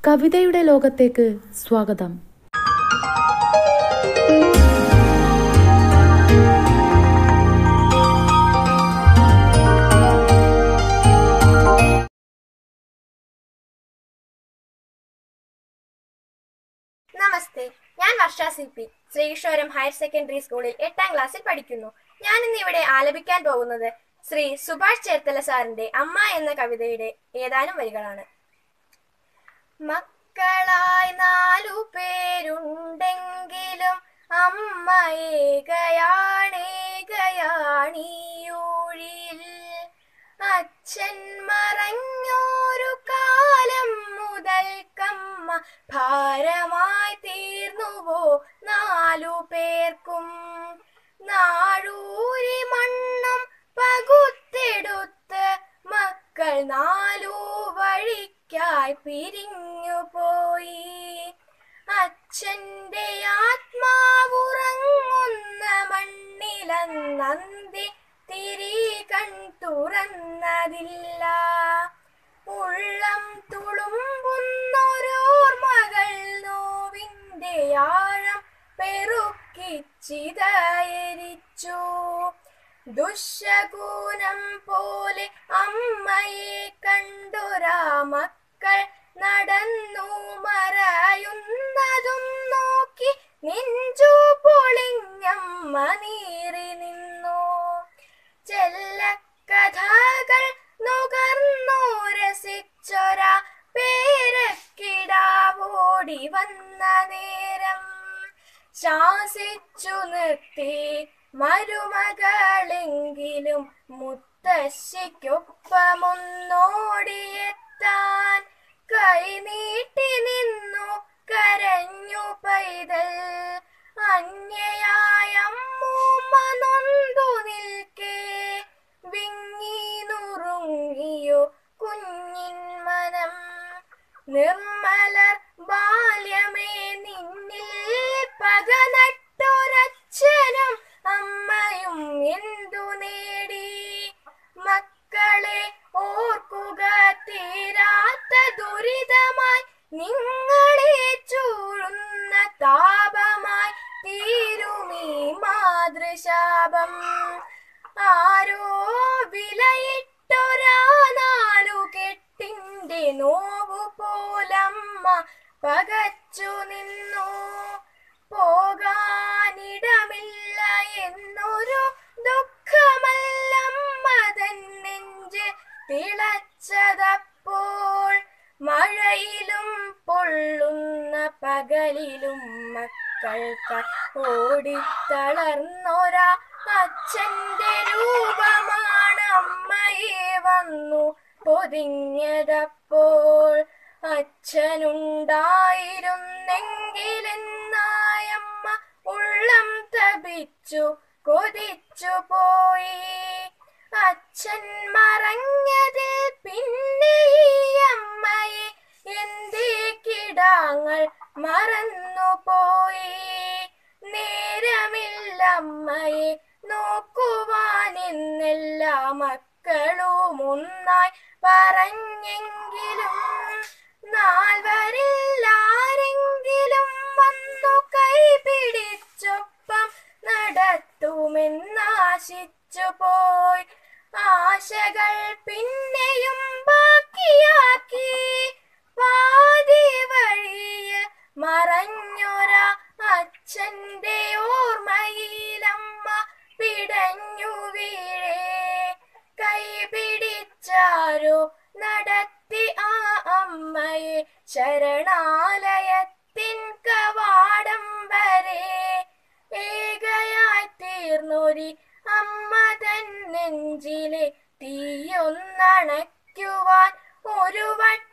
കവിതയുടെ ലോകത്തേക്ക് സ്വാഗതം നമസ്തേ ഞാൻ Varsha C P Sreekishoram higher secondary സ്കൂളിൽ എട്ടാം ക്ലാസ്സിൽ പഠിക്കുന്നു ഞാൻ ഇന്ന് ഇവിടെ ആലപിക്കാൻ പോകുന്നത് ശ്രീ സുഭാഷ് ചേർത്തല സാറിന്റെ അമ്മ എന്ന കവിതയുടെ ഏതാനും വരികളാണ് മക്കളായി നാലു പേരുണ്ടെങ്കിലും അമ്മ ഏകയാണേകയാണിയൂഴിൽ അച്ഛൻ മറഞ്ഞോരു കാലം മുതൽക്കമ്മ ഭാരമായി തീർന്നുവോ നാലു പേർക്കും നാഴൂരി മണ്ണും പകുത്തെടുത്ത് മക്കൾ നാലു വഴിക്കായി പിരിഞ്ഞു പോയി അച്ഛന്റെ ആത്മാവുറങ്ങുന്ന മണ്ണിലന്നന്തി തിരി കൺ തുറന്നതില്ല ഉള്ളം തുളുമ്പുന്നൊരോർമകൾ നോവിന്റെ ആഴം പെറുക്കിച്ചിതയരിച്ചു ദുശകൂനം പോലെ അമ്മയെ കണ്ടൊരാ മക്കൾ നടന്നു മറയുന്നതും നോക്കി നെഞ്ചു പൊളിഞ്ഞമ്മ നീറി നിന്നു ചെല്ലക്കഥകൾ നുകർന്നു രസിച്ചൊരാ പേരക്കിടാവോടി വന്ന നേരം ശാസിച്ചു നിർത്തി മരുമകളെങ്കിലും മുത്തശ്ശിക്കൊപ്പമൊന്നോടിയെത്താൻ കൈനീട്ടി നിന്നു കരഞ്ഞു പൈതൽ അന്യയായ അമ്മൂമ്മ നൊന്തു നിൽക്കേ വിങ്ങി നുറുങ്ങിയോ കുഞ്ഞിൻ മനം നിർമ്മലർ ബാല്യമേ നിന്നിൽ പക നട്ടൊരച്ഛനും അമ്മയും എന്തു നേടി മക്കളെ ഓർക്കുക തീരാത്ത ദുരിതമായി നിങ്ങളെ ചൂഴുന്ന താപമായി തീരുമീ മാതൃശാപം ആരോ വിലയിട്ടൊരാ നാലു കെട്ടിന്റെ നോവു പോലമ്മ പകച്ചു നിന്നു പോകാനിടമില്ല എന്നൊരു ദുഃഖമല്ലമ്മ തൻ നെഞ്ച് തിളച്ചതപ്പോൾ മഴയിലും പൊള്ളുന്ന പകലിലും മക്കൾക്ക് ഓടിത്തളർന്നൊരാ അച്ഛന്റെ രൂപമാണ് അമ്മയെ വന്നു പൊതിഞ്ഞതപ്പോൾ അച്ഛനുണ്ടായിരുന്നെങ്കിലെന്നായമ്മ ഉള്ളം തപിച്ചു കൊതിച്ചു പോയി അച്ഛൻ മറഞ്ഞതിൽ പിന്നെ ഈ അമ്മയെ എന്തേ കിടാങ്ങൾ മറന്നുപോയി നേരമില്ല അമ്മയെ നോക്കുവാനെന്നെല്ലാ മക്കളും ഒന്നായി പറഞ്ഞെങ്കിലും നാൽവരിൽ ആരെങ്കിലും വന്നു കൈ പിടിച്ചൊപ്പം നടത്തുമെന്നാശിച്ചു പോയി ആശകൾ പിന്നെയും ബാക്കിയാക്കി പാതി വഴിയിൽ മറഞ്ഞൊരാ അച്ഛന്റെ ഓർമ്മയിലമ്മ പിടഞ്ഞു വീഴേ കൈ പിടിച്ചാരോ നടത്തി ആ അമ്മയെ ശരണാലയത്തിൻ കവാടം വരെ ഏകയായി തീർന്നൊരി അമ്മ തൻ നെഞ്ചിലെ തീയൊന്നണയ്ക്കുവാൻ ഒരു വട്ടം